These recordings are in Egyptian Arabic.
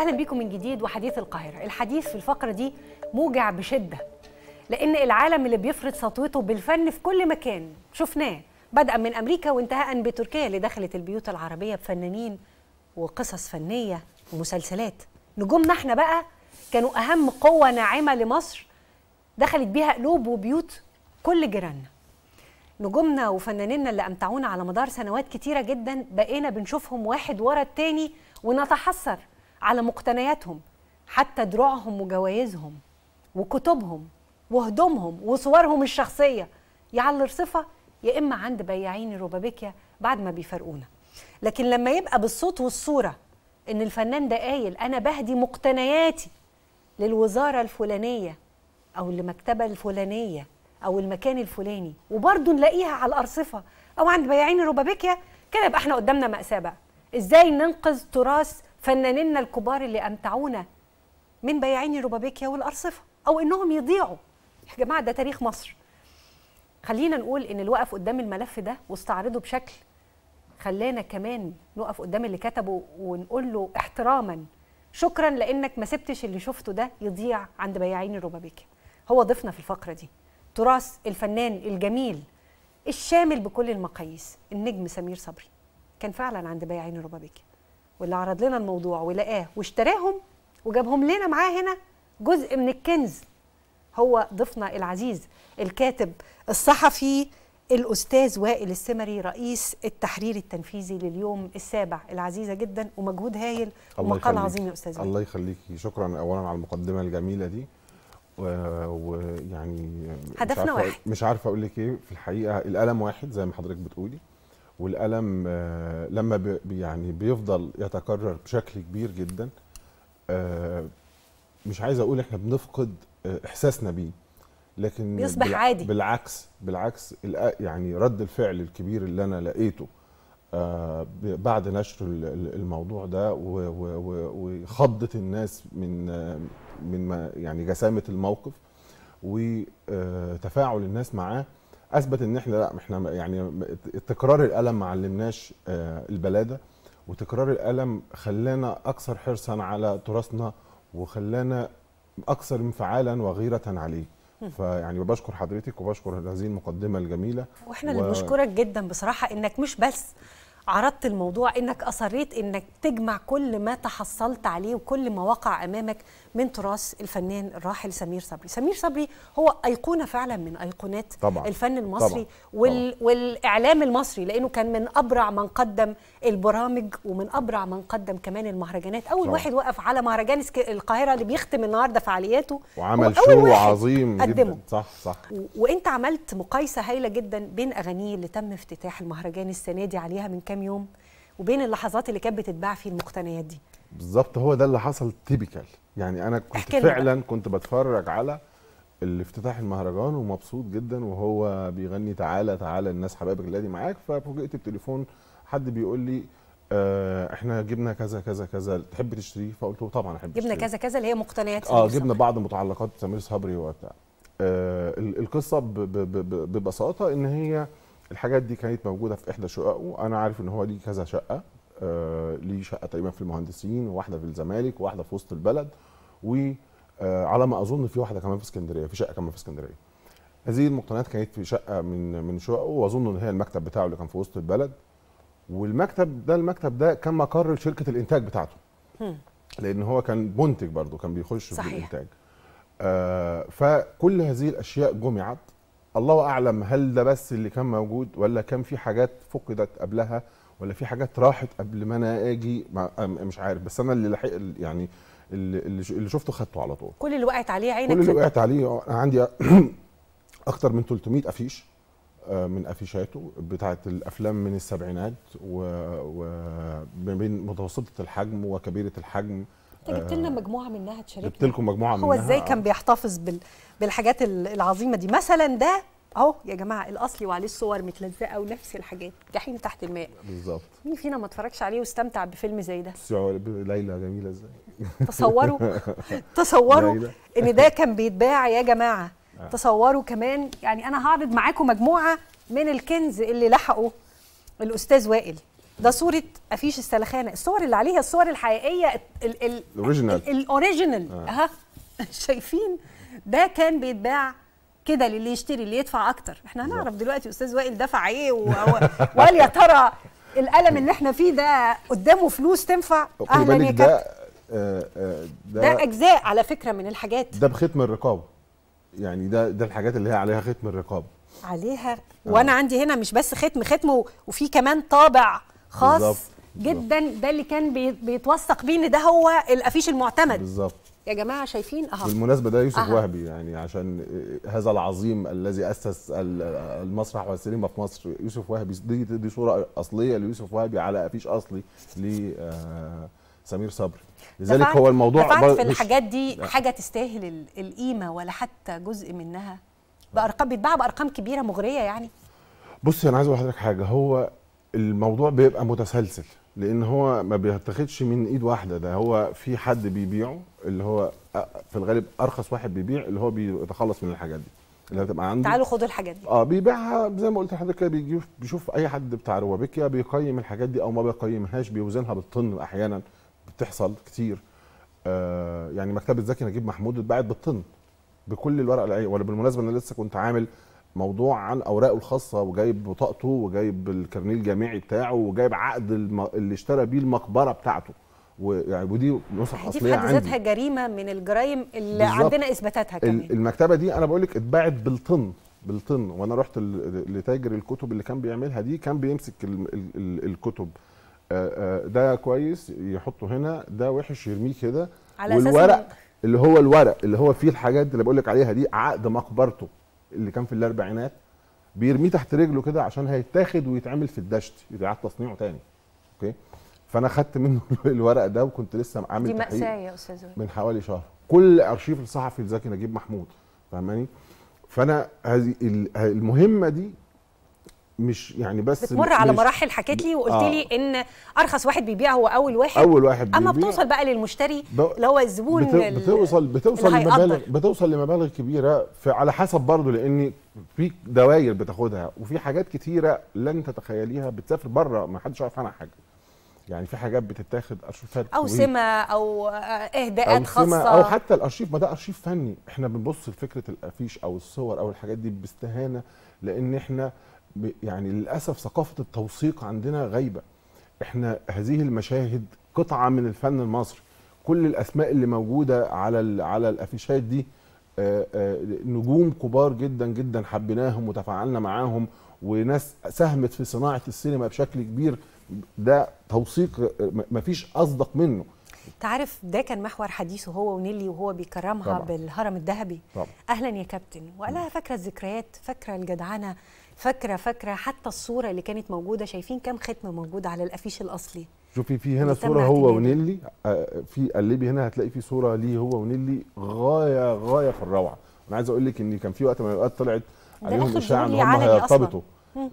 اهلا بيكم من جديد وحديث القاهره الحديث في الفقره دي موجع بشده لان العالم اللي بيفرض سطوته بالفن في كل مكان شفناه بدءا من امريكا وانتهاء بتركيا اللي دخلت البيوت العربيه بفنانين وقصص فنيه ومسلسلات نجومنا احنا بقى كانوا اهم قوه ناعمه لمصر دخلت بيها قلوب وبيوت كل جيراننا نجومنا وفنانينا اللي امتعونا على مدار سنوات كتيره جدا بقينا بنشوفهم واحد ورا التاني ونتحسر على مقتنياتهم حتى دروعهم وجوائزهم وكتبهم وهدومهم وصورهم الشخصيه يا على الرصفه يا اما عند بياعين الروبابيكيا بعد ما بيفرقونا لكن لما يبقى بالصوت والصوره ان الفنان ده قايل انا بهدي مقتنياتي للوزاره الفلانيه او المكتبه الفلانيه او المكان الفلاني وبرضه نلاقيها على الارصفه او عند بياعين الروبابيكيا كده يبقى احنا قدامنا ماساه بقى ازاي ننقذ تراث فنانينا الكبار اللي امتعونا من بياعين الروبابيكيا والارصفه او انهم يضيعوا يا جماعه ده تاريخ مصر خلينا نقول ان اللي وقف قدام الملف ده واستعرضه بشكل خلانا كمان نقف قدام اللي كتبه ونقول له احتراما شكرا لانك ما سبتش اللي شفته ده يضيع عند بياعين الروبابيكيا هو ضيفنا في الفقره دي تراث الفنان الجميل الشامل بكل المقاييس النجم سمير صبري كان فعلا عند بياعين الروبابيكيا واللي عرض لنا الموضوع ولقاه واشتراهم وجابهم لنا معاه هنا جزء من الكنز هو ضيفنا العزيز الكاتب الصحفي الاستاذ وائل السمري رئيس التحرير التنفيذي لليوم السابع العزيزه جدا ومجهود هايل ومقال عظيم يا استاذ الله يخليكي شكرا اولا على المقدمه الجميله دي ويعني هدفنا واحد مش عارفه اقول لك ايه في الحقيقه الالم واحد زي ما حضرتك بتقولي والالم لما بي يعني بيفضل يتكرر بشكل كبير جدا مش عايز اقول احنا بنفقد احساسنا بيه لكن بيصبح بالع... عادي بالعكس بالعكس يعني رد الفعل الكبير اللي انا لقيته بعد نشر الموضوع ده وخضة الناس من من يعني جسامة الموقف وتفاعل الناس معاه اثبت ان احنا لا احنا يعني تكرار الالم ما علمناش البلاده وتكرار الالم خلانا اكثر حرصا على تراثنا وخلانا اكثر انفعالا وغيره عليه فيعني بشكر حضرتك وبشكر هذه المقدمه الجميله واحنا اللي بنشكرك جدا بصراحه انك مش بس عرضت الموضوع انك اصريت انك تجمع كل ما تحصلت عليه وكل ما وقع امامك من تراث الفنان الراحل سمير صبري سمير صبري هو ايقونه فعلا من ايقونات طبعا. الفن المصري طبعا. وال... طبعا. والاعلام المصري لانه كان من ابرع من قدم البرامج ومن ابرع من قدم كمان المهرجانات اول طبعا. واحد وقف على مهرجان القاهره اللي بيختم النهارده فعالياته وعمل شو عظيم قدمه. جدا صح صح و... وانت عملت مقايسه هايله جدا بين اغانيه اللي تم افتتاح المهرجان السنه دي عليها من كام يوم وبين اللحظات اللي كانت بتتباع فيه المقتنيات دي بالظبط هو ده اللي حصل تيبيكال يعني انا كنت فعلا بقى. كنت بتفرج على الافتتاح المهرجان ومبسوط جدا وهو بيغني تعالى تعالى الناس حبايبك اللي معاك ففوجئت بتليفون حد بيقول لي آه احنا جبنا كذا كذا كذا تحب تشتريه فقلت له طبعا احب جبنا كذا كذا اللي هي مقتنيات اه جبنا بعض متعلقات سمير صبري وبتاع آه القصه ببساطه ان هي الحاجات دي كانت موجوده في احدى شققه انا عارف ان هو ليه كذا شقه آه ليه شقه تقريبا في المهندسين وواحده في الزمالك وواحده في وسط البلد وعلى ما اظن في واحده كمان في اسكندريه في شقه كمان في اسكندريه هذه المقتنيات كانت في شقه من من شققه واظن ان هي المكتب بتاعه اللي كان في وسط البلد والمكتب ده المكتب ده كان مقر شركه الانتاج بتاعته لان هو كان منتج برضه كان بيخش صحيح. في الانتاج آه فكل هذه الاشياء جمعت الله اعلم هل ده بس اللي كان موجود ولا كان في حاجات فقدت قبلها ولا في حاجات راحت قبل ما انا اجي مش عارف بس انا اللي لحق يعني اللي, اللي شفته خدته على طول كل اللي وقعت عليه عينك كل اللي وقعت عليه انا عندي اكتر من 300 افيش من افيشاته بتاعه الافلام من السبعينات وما بين متوسطه الحجم وكبيره الحجم انت جبت لنا مجموعه منها تشاركنا جبت لكم مجموعه منها هو ازاي كان بيحتفظ بال... بالحاجات العظيمه دي مثلا ده اهو يا جماعه الاصلي وعليه الصور متلزقه ونفس الحاجات جحيم تحت الماء بالظبط مين فينا ما اتفرجش عليه واستمتع بفيلم زي ده ليلى جميله ازاي تصوروا تصوروا ان ده كان بيتباع يا جماعه تصوروا كمان يعني انا هعرض معاكم مجموعه من الكنز اللي لحقوا الاستاذ وائل ده صوره افيش السلخانه الصور اللي عليها الصور الحقيقيه ال- ال- الأوريجينال. ال- الاوريجينال آه. اها شايفين ده كان بيتباع كده للي يشتري اللي يدفع اكتر احنا هنعرف دلوقتي استاذ وائل دفع ايه و- و- وهل يا ترى القلم اللي احنا فيه ده قدامه فلوس تنفع خد اهلا يا بالك كابتن ده آه، آه، ده ده اجزاء على فكره من الحاجات ده بختم الرقابه يعني ده ده الحاجات اللي هي عليها ختم الرقابه عليها وانا عندي هنا مش بس ختم ختم و- وفي كمان طابع خاص بالظبط، جدا ده اللي كان بي- بيتوثق بيه ان ده هو الافيش المعتمد بالظبط يا جماعه شايفين اهو بالمناسبه ده يوسف أها. وهبي يعني عشان هذا العظيم الذي اسس ال- المسرح والسينما في مصر يوسف وهبي دي دي صوره اصليه ليوسف وهبي على افيش اصلي لسمير صبري لذلك دفعت- هو الموضوع دفعت بر- في مش- الحاجات دي لا. حاجه تستاهل ال- القيمه ولا حتى جزء منها بارقام بيتباع بارقام كبيره مغريه يعني بصي انا عايز اقول لحضرتك حاجه هو الموضوع بيبقى متسلسل لان هو ما بيتاخدش من ايد واحده ده هو في حد بيبيعه اللي هو أ- في الغالب ارخص واحد بيبيع اللي هو بيتخلص من الحاجات دي اللي هتبقى عنده تعالوا خدوا الحاجات دي اه بيبيعها زي ما قلت لحضرتك كده بيجي بيشوف اي حد بتاع روابيكيا بيقيم الحاجات دي او ما بيقيمهاش بيوزنها بالطن احيانا بتحصل كتير آه يعني مكتبه زكي نجيب محمود اتباعت بالطن بكل الورق العي ولا بالمناسبه انا لسه كنت عامل موضوع عن اوراقه الخاصه وجايب بطاقته وجايب الكارنيه الجامعي بتاعه وجايب عقد الم... اللي اشترى بيه المقبره بتاعته ويعني ودي نسخ دي في اصليه حد عندي ذاتها جريمه من الجرائم اللي بالظبط. عندنا اثباتاتها كمان ال- المكتبه دي انا بقول لك اتباعت بالطن بالطن وانا رحت ال- لتاجر الكتب اللي كان بيعملها دي كان بيمسك ال ال ال الكتب آه، آه، ده كويس يحطه هنا ده وحش يرميه كده على أساس والورق إن- اللي هو الورق اللي هو فيه الحاجات اللي بقول لك عليها دي عقد مقبرته اللي كان في الاربعينات بيرميه تحت رجله كده عشان هيتاخد ويتعمل في الدشت يتعاد تصنيعه تاني اوكي فانا خدت منه الورق ده وكنت لسه عامل دي تحقيق ماساه يا استاذ وائل من حوالي شهر كل ارشيف الصحفي لزكي نجيب محمود فاهماني فانا هذه ال- المهمه دي مش يعني بس بتمر على مش مراحل حكيت لي وقلت آه. لي ان ارخص واحد بيبيع هو اول واحد اول واحد اما بيبيع بتوصل بقى للمشتري ب- اللي هو الزبون بت... ال- بتوصل بتوصل اللي هيقدر. لمبالغ بتوصل لمبالغ كبيره في على حسب برضه لان في دواير بتاخدها وفي حاجات كتيره لن تتخيليها بتسافر بره ما حدش يعرف عنها حاجه يعني في حاجات بتتاخد ارشيفات او كويت. سمه او آه، اهداءات او سمة خاصه او حتى الارشيف ما ده ارشيف فني احنا بنبص لفكره الافيش او الصور او الحاجات دي باستهانه لان احنا ب يعني للاسف ثقافه التوثيق عندنا غايبه احنا هذه المشاهد قطعه من الفن المصري كل الاسماء اللي موجوده على ال- على الافيشات دي آه، آه، نجوم كبار جدا جدا حبيناهم وتفاعلنا معاهم وناس ساهمت في صناعه السينما بشكل كبير ده توثيق آه، م- مفيش اصدق منه تعرف ده كان محور حديثه هو ونيلي وهو بيكرمها طبعا. بالهرم الذهبي طبعا اهلا يا كابتن وقالها فاكره الذكريات فاكره الجدعنه فاكره فاكره حتى الصوره اللي كانت موجوده شايفين كام ختم موجود على الافيش الاصلي شوفي في هنا اللي تم صوره هو اعتماده. ونيلي آه، في قلبي هنا هتلاقي في صوره ليه هو ونيلي غايه غايه في الروعه انا عايز اقول لك ان كان في وقت من الاوقات طلعت ده عليهم آخر اشاعه ظهور ان ليه هم علني أصلاً. هيرتبطوا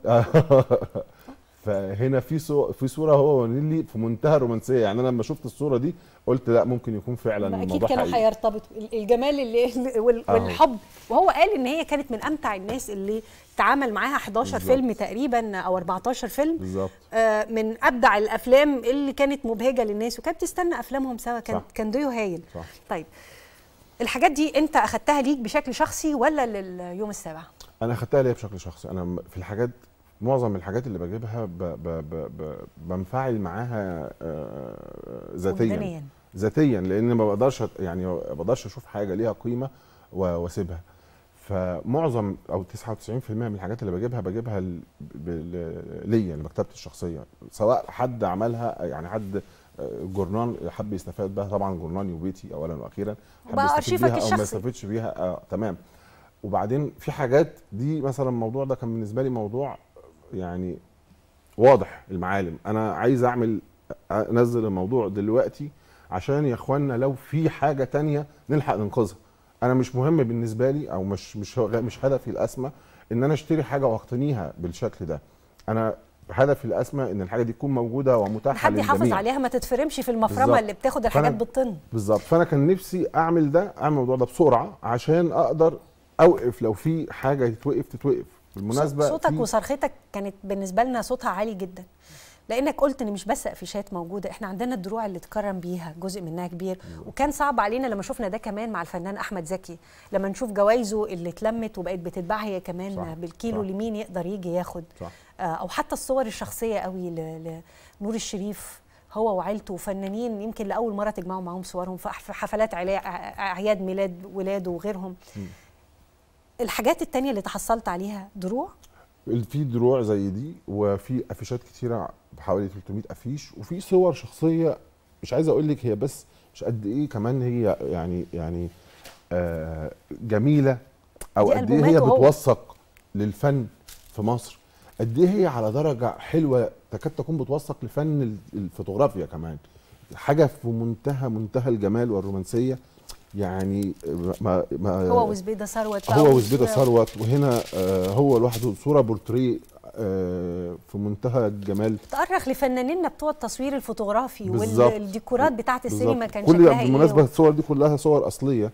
فهنا في صو... في صوره هو ونيلي في منتهى الرومانسيه يعني انا لما شفت الصوره دي قلت لا ممكن يكون فعلا ما اكيد الموضوع كانوا حقيقي هيرتبطوا ال- الجمال اللي وال- أهو. والحب وهو قال ان هي كانت من امتع الناس اللي تعامل معاها 11 بالظبط. فيلم تقريبا او 14 فيلم بالظبط آه، من ابدع الافلام اللي كانت مبهجه للناس وكانت بتستنى افلامهم سوا كان صح. كان ديو هايل صح طيب الحاجات دي انت اخدتها ليك بشكل شخصي ولا لليوم السابع انا اخدتها ليا بشكل شخصي انا م- في الحاجات معظم الحاجات اللي بجيبها ب... ب... ب... ب... بنفعل معاها آه، ذاتيا وجدانياً. ذاتيا لان ما بقدرش أت- يعني ما بقدرش اشوف حاجه ليها قيمه و- واسيبها فمعظم او 99% من الحاجات اللي بجيبها بجيبها ل- ب- ل- ليا لمكتبتي الشخصيه سواء حد عملها يعني حد آه، جورنان حب يستفاد بها طبعا جورناني وبيتي اولا واخيرا حب وبقى يستفيد أرشيفك بيها او ما الشخصي. يستفيدش بيها آه تمام وبعدين في حاجات دي مثلا الموضوع ده كان بالنسبه لي موضوع يعني واضح المعالم انا عايز اعمل انزل الموضوع دلوقتي عشان يا اخوانا لو في حاجه تانية نلحق ننقذها انا مش مهم بالنسبه لي او مش مش مش هدفي الاسمى ان انا اشتري حاجه واقتنيها بالشكل ده انا هدفي الاسمى ان الحاجه دي تكون موجوده ومتاحه حد يحافظ للجميع عليها ما تتفرمش في المفرمه بالظبط. اللي بتاخد الحاجات فأنا- بالطن بالظبط فانا كان نفسي اعمل ده اعمل الموضوع ده بسرعه عشان اقدر اوقف لو في حاجه تتوقف تتوقف بالمناسبه صوتك في- وصرختك كانت بالنسبه لنا صوتها عالي جدا لانك قلت ان مش بس افيشات موجوده احنا عندنا الدروع اللي اتكرم بيها جزء منها كبير وكان صعب علينا لما شفنا ده كمان مع الفنان احمد زكي لما نشوف جوائزه اللي اتلمت وبقت بتتباع هي كمان صح، بالكيلو صح. لمين يقدر يجي ياخد صح. آه، او حتى الصور الشخصيه قوي ل- لنور الشريف هو وعيلته فنانين يمكن لاول مره تجمعوا معاهم صورهم في أح- في حفلات علا- اعياد ميلاد ولاده وغيرهم الحاجات التانية اللي تحصلت عليها دروع في دروع زي دي وفي افيشات كتيره بحوالي 300 افيش وفي صور شخصيه مش عايز اقول لك هي بس مش قد ايه كمان هي يعني يعني آه جميله او دي قد ايه هي ألبوماته هو. بتوثق للفن في مصر قد ايه هي على درجه حلوه تكاد تكون بتوثق لفن ال- الفوتوغرافيا كمان حاجه في منتهى منتهى الجمال والرومانسيه يعني ما ما هو وزبيده ثروت بقى هو وز- وزبيده ثروت وهنا آه هو لوحده صوره بورتريه آه في منتهى الجمال تأرخ لفنانينا بتوع التصوير الفوتوغرافي بالظبط. والديكورات بتاعت السينما بالظبط. كان كل شكلها بالمناسبه ايه الصور دي كلها صور اصليه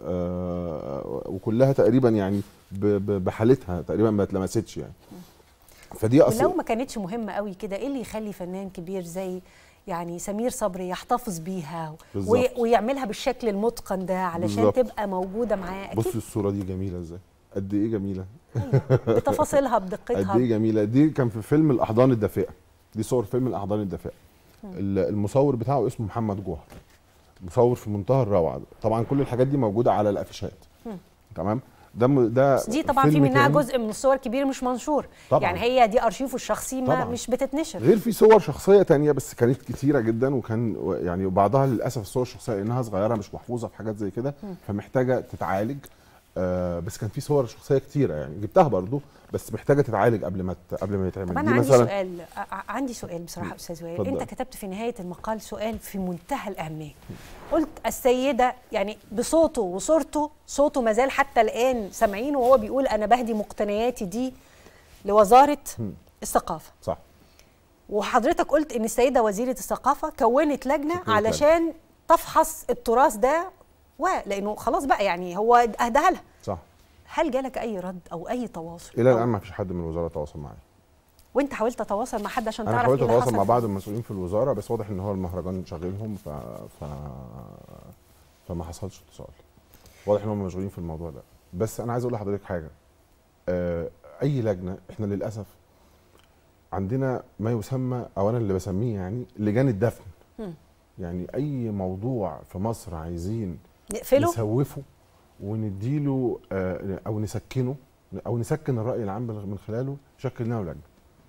آه وكلها تقريبا يعني ب- ب- بحالتها تقريبا ما اتلمستش يعني فدي ولو اصل ما كانتش مهمه قوي كده ايه اللي يخلي فنان كبير زي يعني سمير صبري يحتفظ بيها بالظبط. وي- ويعملها بالشكل المتقن ده علشان بالظبط. تبقى موجوده معاه بصي اكيد الصوره دي جميله ازاي قد ايه جميله بتفاصيلها قد بدقتها ايه جميله دي كان في فيلم الاحضان الدافئه دي صور فيلم الاحضان الدافئه ال- المصور بتاعه اسمه محمد جوهر مصور في منتهى الروعه طبعا كل الحاجات دي موجوده على الافيشات تمام ده م- ده بس دي طبعا في فيلم منها تاني. جزء من الصور كبير مش منشور طبعاً. يعني هي دي ارشيفه الشخصي ما طبعاً. مش بتتنشر غير في صور شخصيه تانية بس كانت كتيره جدا وكان و- يعني بعضها للاسف الصور الشخصيه لانها صغيره مش محفوظه في حاجات زي كده فمحتاجه تتعالج آه بس كان في صور شخصيه كتيره يعني جبتها برضو بس محتاجه تتعالج قبل ما ت- قبل ما يتعمل طب دي انا عندي مثلا سؤال ع- عندي سؤال بصراحه استاذ وائل اتفضل. انت كتبت في نهايه المقال سؤال في منتهى الاهميه قلت السيده يعني بصوته وصورته صوته ما زال حتى الان سامعينه وهو بيقول انا بهدي مقتنياتي دي لوزاره الثقافه صح وحضرتك قلت ان السيده وزيره الثقافه كونت لجنه كونت علشان تفحص التراث ده ولانه خلاص بقى يعني هو اهداها لها صح هل جالك اي رد او اي تواصل الى أو- الان ما فيش حد من الوزاره تواصل معايا وانت حاولت تتواصل مع حد عشان انا تعرف حاولت ايه اللي اتواصل حصل مع فيه؟ بعض المسؤولين في الوزاره بس واضح ان هو المهرجان شاغلهم ف... ف... فما حصلش اتصال واضح ان هم مشغولين في الموضوع ده بس انا عايز اقول لحضرتك حاجه آه اي لجنه احنا للاسف عندنا ما يسمى او انا اللي بسميه يعني لجان الدفن مم. يعني اي موضوع في مصر عايزين نقفله نسوفه ونديله آه، او نسكنه او نسكن الراي العام من خلاله شكلناه لجنه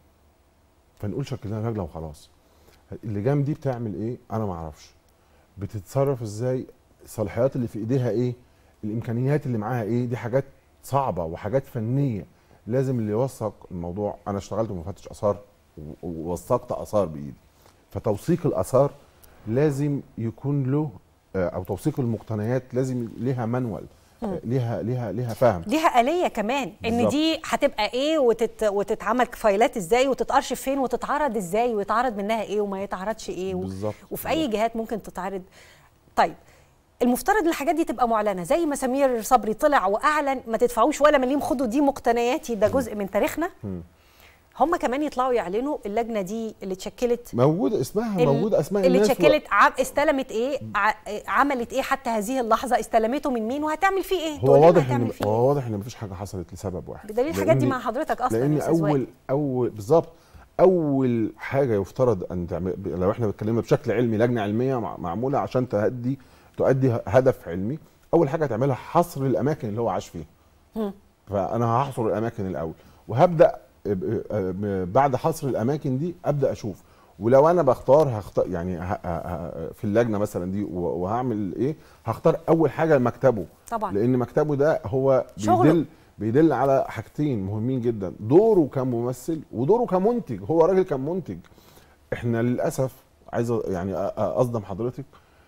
فنقول شكلناه لجنه وخلاص اللجان دي بتعمل ايه انا ما اعرفش بتتصرف ازاي الصلاحيات اللي في ايديها ايه الامكانيات اللي معاها ايه دي حاجات صعبه وحاجات فنيه لازم اللي يوثق الموضوع انا اشتغلت مفتش اثار و- ووثقت اثار بايدي فتوثيق الاثار لازم يكون له آه، او توثيق المقتنيات لازم ليها منوال آه، ليها ليها ليها فهم ليها آلية كمان ان بالظبط. دي هتبقى ايه وتت... وتتعمل فايلات ازاي وتتارشف فين وتتعرض ازاي ويتعرض منها ايه وما يتعرضش ايه و... بالظبط وفي اي جهات ممكن تتعرض طيب المفترض الحاجات دي تبقى معلنه زي ما سمير صبري طلع واعلن ما تدفعوش ولا مليم خدوا دي مقتنياتي ده جزء من تاريخنا مم. هم كمان يطلعوا يعلنوا اللجنه دي اللي اتشكلت موجود اسمها ال- موجود اسماء اللي الناس و- اتشكلت عم استلمت ايه ع- عملت ايه حتى هذه اللحظه استلمته من مين وهتعمل فيه ايه هو تقول لنا واضح هتعمل ان فيه إيه؟ هو واضح ان مفيش حاجه حصلت لسبب واحد بدليل الحاجات دي لأن- مع حضرتك اصلا لان يا أستاذ وائل. اول اول بالظبط اول حاجه يفترض ان تعمل لو احنا بنتكلم بشكل علمي لجنه علميه مع- معموله عشان تهدي تؤدي هدف علمي اول حاجه تعملها حصر الاماكن اللي هو عاش فيها مم. فانا هحصر الاماكن الاول وهبدا ب- ب- بعد حصر الاماكن دي ابدا اشوف ولو انا بختار هختار يعني ه- ه- ه- في اللجنه مثلا دي و- وهعمل ايه هختار اول حاجه مكتبه طبعا لان مكتبه ده هو شغله. بيدل بيدل على حاجتين مهمين جدا دوره كممثل ودوره كمنتج هو راجل كان منتج احنا للاسف عايز أ- يعني أ- أ- اصدم حضرتك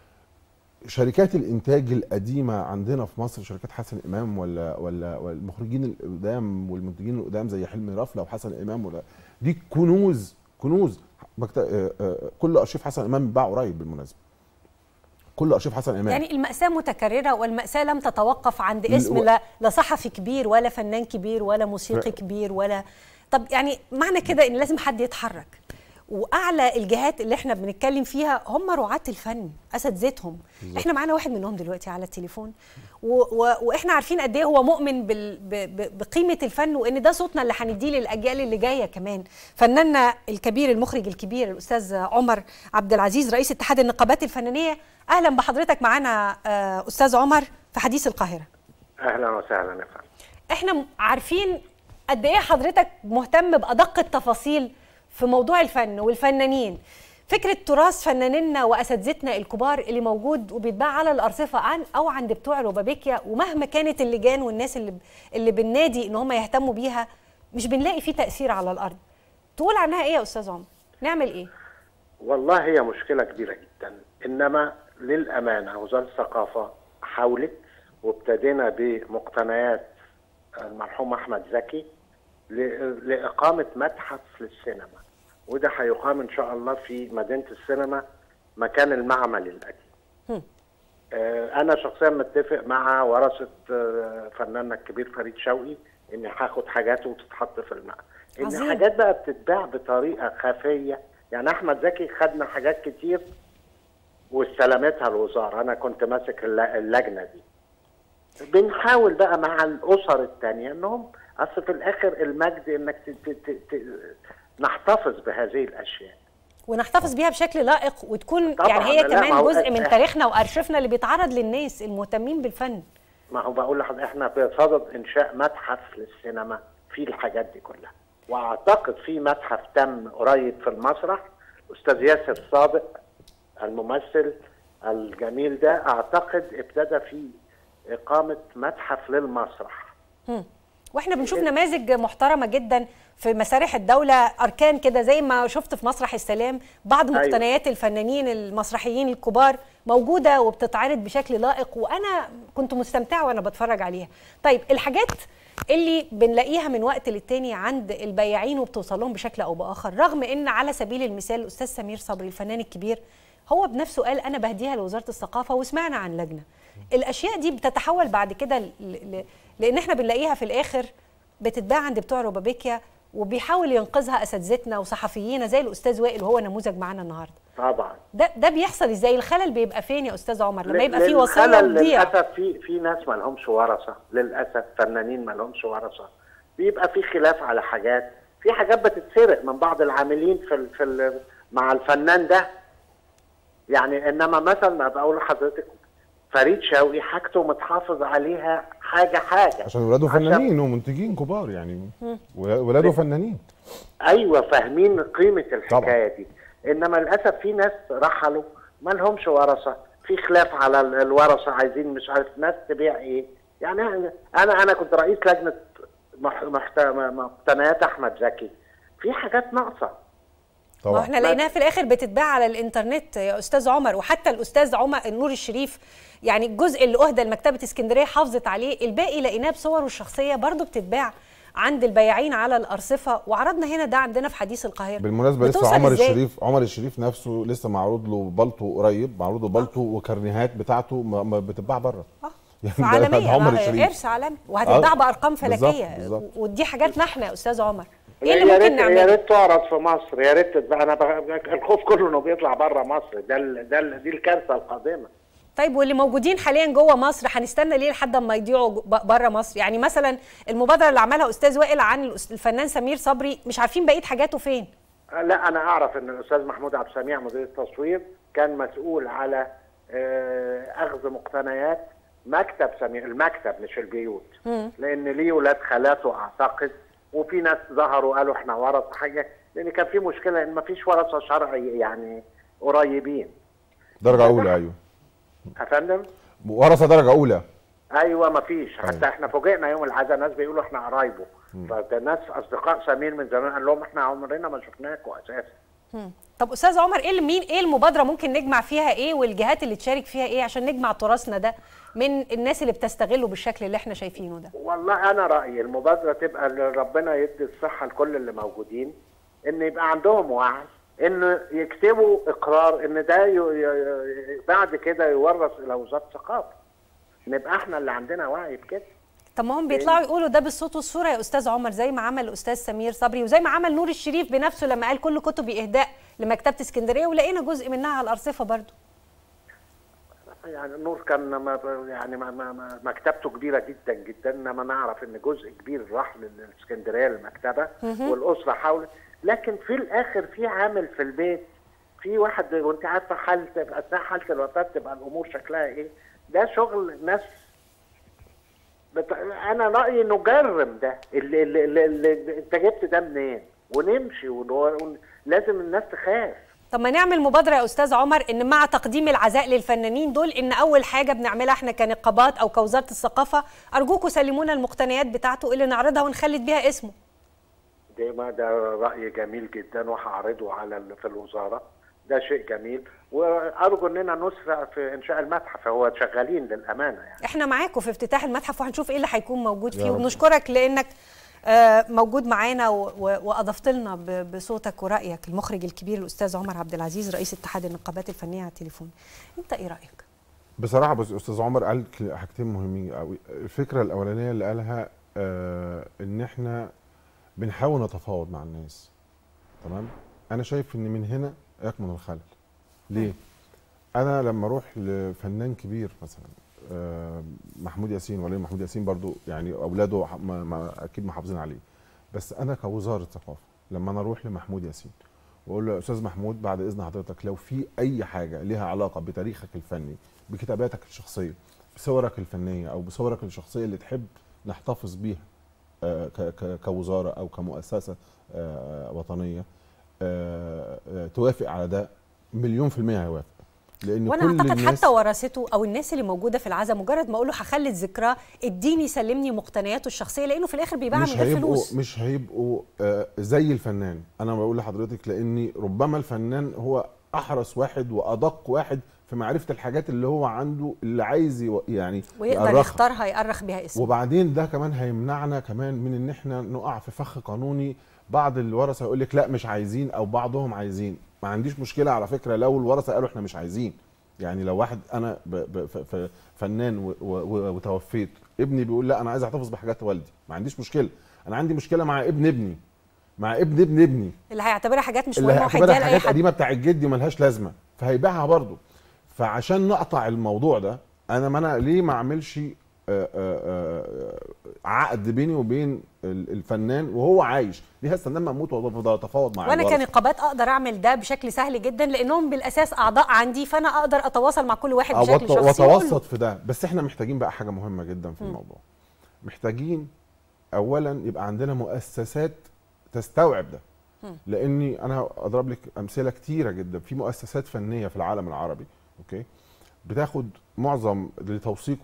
شركات الانتاج القديمه عندنا في مصر شركات حسن امام ولا ولا ولا المخرجين القدام والمنتجين القدام زي حلمي رفله وحسن امام ولا دي كنوز كنوز مكت... آه، آه، كل ارشيف حسن امام باع قريب بالمناسبه كل ارشيف حسن امام يعني المأساة متكررة والمأساة لم تتوقف عند ال- اسم و- لا, لا صحفي كبير ولا فنان كبير ولا موسيقي ف- كبير ولا طب يعني معنى كده ان لازم حد يتحرك واعلى الجهات اللي احنا بنتكلم فيها هم رعاة الفن اساتذتهم احنا معانا واحد منهم دلوقتي على التليفون و و واحنا عارفين قد ايه هو مؤمن بال ب ب بقيمه الفن وان ده صوتنا اللي هنديه للاجيال اللي جايه كمان فناننا الكبير المخرج الكبير الاستاذ عمر عبد العزيز رئيس اتحاد النقابات الفنيه اهلا بحضرتك معانا آه، استاذ عمر في حديث القاهره اهلا وسهلا يا فندم احنا م- عارفين قد ايه حضرتك مهتم بادق التفاصيل في موضوع الفن والفنانين فكره تراث فنانينا واساتذتنا الكبار اللي موجود وبيتباع على الارصفه عن او عند بتوع روبابيكيا ومهما كانت اللجان والناس اللي اللي بالنادي ان هم يهتموا بيها مش بنلاقي فيه تاثير على الارض تقول عنها ايه يا استاذ عمر نعمل ايه والله هي مشكله كبيره جدا انما للامانه وزاره الثقافه حاولت وابتدينا بمقتنيات المرحوم احمد زكي ل- لاقامه متحف للسينما وده هيقام ان شاء الله في مدينه السينما مكان المعمل القديم آه، انا شخصيا متفق مع ورثه آه، فناننا الكبير فريد شوقي اني هاخد حاجاته وتتحط في المعمل ان عظيم. حاجات بقى بتتباع بطريقه خفيه يعني احمد زكي خدنا حاجات كتير واستلمتها الوزاره انا كنت ماسك الل- اللجنه دي بنحاول بقى مع الاسر الثانيه انهم اصل في الاخر المجد انك ت... ت... ت... ت... نحتفظ بهذه الاشياء ونحتفظ بيها بشكل لائق وتكون طبعاً، يعني هي لا، كمان ما هو- جزء من تاريخنا وارشفنا اللي بيتعرض للناس المهتمين بالفن ما هو بقول لحضرتك احنا بصدد انشاء متحف للسينما فيه الحاجات دي كلها واعتقد في متحف تم قريب في المسرح استاذ ياسر صادق الممثل الجميل ده اعتقد ابتدى في اقامه متحف للمسرح مم. واحنا بنشوف نماذج محترمه جدا في مسارح الدوله اركان كده زي ما شفت في مسرح السلام بعض أيوة. مقتنيات الفنانين المسرحيين الكبار موجوده وبتتعرض بشكل لائق وانا كنت مستمتعه وانا بتفرج عليها طيب الحاجات اللي بنلاقيها من وقت للتاني عند البياعين وبتوصل لهم بشكل او باخر رغم ان على سبيل المثال الاستاذ سمير صبري الفنان الكبير هو بنفسه قال انا بهديها لوزاره الثقافه وسمعنا عن لجنه الاشياء دي بتتحول بعد كده ل- ل- لان احنا بنلاقيها في الاخر بتتباع عند بتوع روبابيكيا وبيحاول ينقذها اساتذتنا وصحفيين زي الاستاذ وائل وهو نموذج معانا النهارده طبعا ده ده بيحصل ازاي الخلل بيبقى فين يا استاذ عمر لما يبقى في لل- وصيه للخلل تضيع للاسف في في ناس ما لهمش ورثه للاسف فنانين ما لهمش ورثه بيبقى في خلاف على حاجات في حاجات بتتسرق من بعض العاملين في ال في ال مع الفنان ده يعني انما مثلا ما بقول لحضرتك فريد شوقي حاجته متحافظ عليها حاجه حاجه عشان ولاده عشان- فنانين ومنتجين كبار يعني ولا- ولاده فنانين ايوه فاهمين قيمه الحكايه دي انما للاسف في ناس رحلوا ما لهمش ورثه في خلاف على ال- الورثه عايزين مش عارف ناس تبيع ايه يعني انا انا كنت رئيس لجنه مح- محت- مقتنيات احمد زكي في حاجات ناقصه ما طبعا احنا لقيناها في الاخر بتتباع على الانترنت يا استاذ عمر وحتى الاستاذ عمر النور الشريف يعني الجزء اللي اهدى لمكتبه اسكندريه حافظت عليه الباقي لقيناه بصوره الشخصيه برضو بتتباع عند البياعين على الارصفه وعرضنا هنا ده عندنا في حديث القاهره بالمناسبه لسه بتوصل عمر إزاي؟ الشريف عمر الشريف نفسه لسه معروض له بالطو قريب معروض له بالطو وكرنيهات بتاعته ما ما بتتباع بره اه يعني في ده- عالميه ده عمر آه، الشريف. ارث عالمي وهتتباع آه، بارقام بالظبط، فلكيه بالظبط. ودي حاجاتنا احنا يا استاذ عمر ايه اللي يا ممكن ريت يا نعمله ريت تعرض في مصر يا ريت تتباع انا بغ- الخوف كله انه بيطلع بره مصر ده ال- ده ال- دي الكارثه القادمه طيب واللي موجودين حاليا جوه مصر هنستنى ليه لحد ما يضيعوا بره مصر يعني مثلا المبادره اللي عملها استاذ وائل عن الأس- الفنان سمير صبري مش عارفين بقيه حاجاته فين لا انا اعرف ان الاستاذ محمود عبد السميع مدير التصوير كان مسؤول على آه، اخذ مقتنيات مكتب سمير المكتب مش البيوت لان ليه ولاد خالاته اعتقد وفي ناس ظهروا قالوا احنا ورثه حاجه لان كان في مشكله ان ما فيش ورثه شرعي يعني قريبين درجه اولى ايوه يا فندم ورثه درجه اولى ايوه ما فيش حتى أيوة. احنا فوجئنا يوم العزاء ناس بيقولوا احنا قرايبه فده ناس اصدقاء سمير من زمان قال لهم احنا عمرنا ما شفناكم اساسا طب استاذ عمر ايه اللي- مين ايه المبادره ممكن نجمع فيها ايه والجهات اللي تشارك فيها ايه عشان نجمع تراثنا ده من الناس اللي بتستغله بالشكل اللي احنا شايفينه ده والله انا رايي المبادره تبقى اللي ربنا يدي الصحه لكل اللي موجودين ان يبقى عندهم وعي ان يكتبوا اقرار ان ده ي... ي... بعد كده يورث الى وزاره الثقافه نبقى احنا اللي عندنا وعي بكده طب ما هم بيطلعوا يقولوا ده بالصوت والصوره يا استاذ عمر زي ما عمل الاستاذ سمير صبري وزي ما عمل نور الشريف بنفسه لما قال كل كتبي اهداء لمكتبه اسكندريه ولقينا جزء منها على الارصفه برضو يعني نور كان ما يعني ما ما ما مكتبته كبيره جدا جدا انما نعرف ان جزء كبير راح للاسكندريه للمكتبه والاسره حاولت لكن في الاخر في عامل في البيت في واحد وانت عارفه حاله اثناء حاله الوفاه تبقى الامور شكلها ايه ده شغل ناس بت... انا رايي نجرم ده اللي, اللي, اللي, اللي انت جبت ده منين ونمشي ون... لازم الناس تخاف طب ما نعمل مبادره يا استاذ عمر ان مع تقديم العزاء للفنانين دول ان اول حاجه بنعملها احنا كنقابات او كوزاره الثقافه ارجوكم سلمونا المقتنيات بتاعته اللي نعرضها ونخلد بيها اسمه ده ما ده راي جميل جدا وهعرضه على ال- في الوزاره ده شيء جميل وارجو اننا نسرع في انشاء المتحف هو شغالين للامانه يعني احنا معاكم في افتتاح المتحف وهنشوف ايه اللي هيكون موجود فيه يا رب. وبنشكرك لانك آه، موجود معانا و- و- واضفت لنا ب- بصوتك ورايك المخرج الكبير الاستاذ عمر عبد العزيز رئيس اتحاد النقابات الفنيه على التليفون انت ايه رايك بصراحه بص استاذ عمر قال ك- حاجتين مهمين قوي الفكره الاولانيه اللي قالها آه ان احنا بنحاول نتفاوض مع الناس تمام انا شايف ان من هنا يكمن الخلل ليه انا لما اروح لفنان كبير مثلا آه، محمود ياسين ولي محمود ياسين برضو يعني اولاده ح- ما ما اكيد محافظين عليه بس انا كوزاره ثقافه لما انا اروح لمحمود ياسين واقول له يا استاذ محمود بعد اذن حضرتك لو في اي حاجه ليها علاقه بتاريخك الفني بكتاباتك الشخصيه بصورك الفنيه او بصورك الشخصيه اللي تحب نحتفظ بيها آه، ك- ك- كوزاره او كمؤسسه آه، وطنيه آه، آه، توافق على ده مليون في المية هيوافق لان وانا كل اعتقد الناس حتى ورثته او الناس اللي موجوده في العزاء مجرد ما اقول له هخلد ذكراه اديني سلمني مقتنياته الشخصيه لانه في الاخر بيباع من مش غير هيبقوا فلوس مش هيبقوا آه، زي الفنان انا بقول لحضرتك لاني ربما الفنان هو احرص واحد وادق واحد في معرفه الحاجات اللي هو عنده اللي عايز يو- يعني ويقدر يأرخها. يختارها يأرخ بيها اسمه وبعدين ده كمان هيمنعنا كمان من ان احنا نقع في فخ قانوني بعض الورثه يقول لك لا مش عايزين او بعضهم عايزين ما عنديش مشكله على فكره لو الورثه قالوا احنا مش عايزين يعني لو واحد انا ب ب ف ف فنان و و و وتوفيت ابني بيقول لا انا عايز احتفظ بحاجات والدي ما عنديش مشكله انا عندي مشكله مع ابن ابني مع ابن ابن ابني اللي هيعتبرها حاجات مش اللي مهمه هيعتبرها وهيديها لاي حاجات حد قديمه بتاع الجدي ملهاش لازمه فهيبيعها برضه فعشان نقطع الموضوع ده انا ما انا ليه ما اعملش آه، آه، آه، عقد بيني وبين ال- الفنان وهو عايش ليه هستنى لما اموت وافضل اتفاوض مع وانا الورثة؟ كنقابات اقدر اعمل ده بشكل سهل جدا لانهم بالاساس اعضاء عندي فانا اقدر اتواصل مع كل واحد أو بشكل وت- شخصي وأقول له واتوسط في ده بس احنا محتاجين بقى حاجه مهمه جدا في الموضوع محتاجين اولا يبقى عندنا مؤسسات تستوعب ده لاني انا اضرب لك امثله كتيره جدا في مؤسسات فنيه في العالم العربي اوكي بتاخد معظم لتوثيق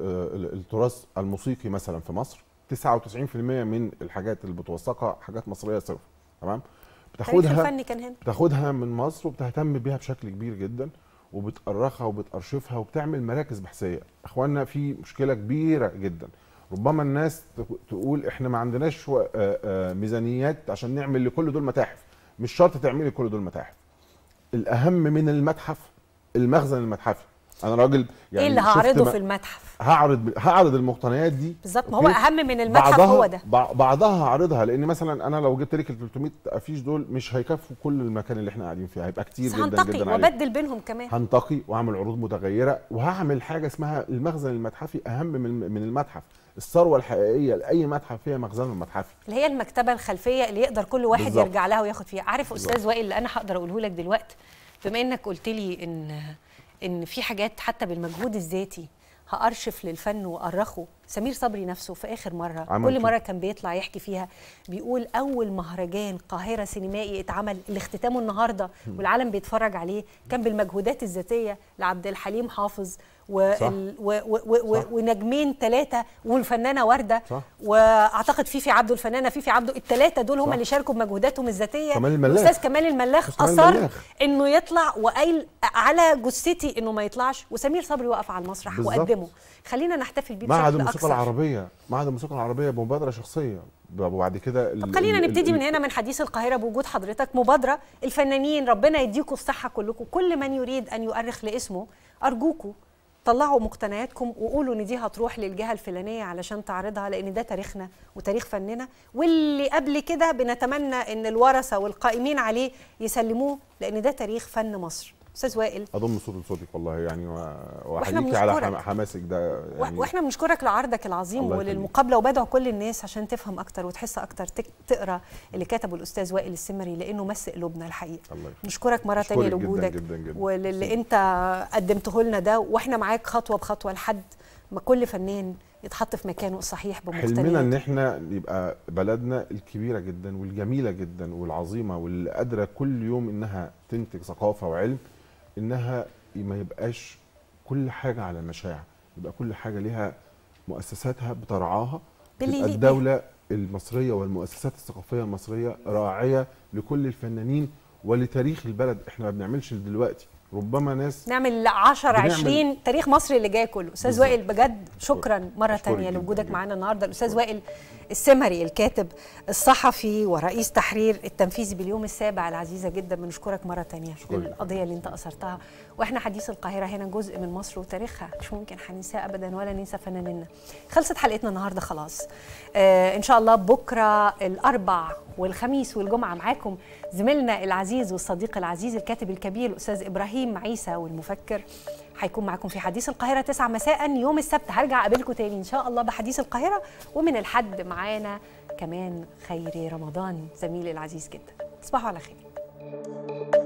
التراث الموسيقي مثلا في مصر 99% من الحاجات اللي بتوثقها حاجات مصريه صرف تمام التاريخ بتاخدها الفني كان هنا بتاخدها من مصر وبتهتم بيها بشكل كبير جدا وبتأرخها وبتأرشفها وبتعمل مراكز بحثيه اخواننا في مشكله كبيره جدا ربما الناس تق- تقول احنا ما عندناش و- آه، آه، ميزانيات عشان نعمل لكل دول متاحف مش شرط تعملي لكل دول متاحف الاهم من المتحف المخزن المتحفي انا راجل يعني ايه اللي شفت هعرضه ما- في المتحف هعرض هعرض المقتنيات دي بالظبط ما هو أوكي؟ اهم من المتحف بعضها هو ده بع- بعضها هعرضها لان مثلا انا لو جبت لك ال 300 افيش دول مش هيكفوا كل المكان اللي احنا قاعدين فيه هيبقى كتير بس جدا هنتقي جدا عليه وابدل بينهم كمان هنتقي واعمل عروض متغيره وهعمل حاجه اسمها المخزن المتحفي اهم من من المتحف الثروه الحقيقيه لاي متحف هي مخزنه المتحفي اللي هي المكتبه الخلفيه اللي يقدر كل واحد بالظبط. يرجع لها وياخد فيها عارف بالظبط. استاذ وائل اللي انا هقدر اقوله لك دلوقتي بما انك قلت لي ان ان في حاجات حتى بالمجهود الذاتي هارشف للفن وارخه سمير صبري نفسه في اخر مره عمل كل كده. مره كان بيطلع يحكي فيها بيقول اول مهرجان قاهره سينمائي اتعمل اللي اختتامه النهارده والعالم بيتفرج عليه كان بالمجهودات الذاتيه لعبد الحليم حافظ وال و و و و صح. ونجمين ثلاثه والفنانه ورده صح. واعتقد فيفي عبده الفنانه فيفي عبده الثلاثه دول هم صح. اللي شاركوا بمجهوداتهم الذاتيه كمال الملاخ. الاستاذ كمال الملاخ أستاذ كمال اصر الملاخ. انه يطلع وقايل على جثتي انه ما يطلعش وسمير صبري وقف على المسرح بالظبط. وقدمه خلينا نحتفل بيه معهد بشكل الموسيقى اكثر العربيه معهد الموسيقى العربيه بمبادره شخصيه وبعد كده ال- طب خلينا ال- نبتدي ال- من هنا من حديث القاهرة بوجود حضرتك مبادرة الفنانين ربنا يديكم الصحة كلكم كل من يريد أن يؤرخ لاسمه أرجوكم طلعوا مقتنياتكم وقولوا ان دي هتروح للجهه الفلانيه علشان تعرضها لان ده تاريخنا وتاريخ فننا واللي قبل كده بنتمنى ان الورثه والقائمين عليه يسلموه لان ده تاريخ فن مصر استاذ وائل اضم صوت لصوتك والله يعني و- وإحنا واحييكي على بنشكرك. حم- حماسك ده و- يعني واحنا بنشكرك لعرضك العظيم الله يخليك. وللمقابله وبدعو كل الناس عشان تفهم اكتر وتحس اكتر تك- تقرا اللي كتبه الاستاذ وائل السمري لانه مس قلوبنا الحقيقه الله يخليك. نشكرك مره أشكرك تانية جداً لوجودك جداً جداً. وللي ميرسي. انت قدمته لنا ده واحنا معاك خطوه بخطوه لحد ما كل فنان يتحط في مكانه الصحيح حلمنا ان بمقتنياته احنا يبقى بلدنا الكبيره جدا والجميله جدا والعظيمه واللي قادره كل يوم انها تنتج ثقافه وعلم انها ما يبقاش كل حاجه على المشاع يبقى كل حاجه ليها مؤسساتها بترعاها باللي تبقى يليق بيها. الدوله المصريه والمؤسسات الثقافيه المصريه راعيه لكل الفنانين ولتاريخ البلد احنا ما بنعملش دلوقتي ربما ناس نعمل 10 بنعمل- 20 تاريخ مصر اللي جاي كله استاذ بالظبط. وائل بجد شكرا مره أشكرك تانية جداً لوجودك جداً. معانا النهارده الاستاذ أشكرك. وائل السمري الكاتب الصحفي ورئيس تحرير التنفيذي باليوم السابع العزيزه جدا بنشكرك مره تانية أشكرك. للقضيه اللي انت اثرتها واحنا حديث القاهره هنا جزء من مصر وتاريخها مش ممكن هننساه ابدا ولا ننسى فنانينا خلصت حلقتنا النهارده خلاص آه ان شاء الله بكره الاربع والخميس والجمعه معاكم زميلنا العزيز والصديق العزيز الكاتب الكبير الاستاذ ابراهيم عيسى والمفكر هيكون معاكم في حديث القاهره 9 مساء يوم السبت هرجع اقابلكم تاني ان شاء الله بحديث القاهره ومن الحد معانا كمان خيري رمضان زميلي العزيز جدا تصبحوا على خير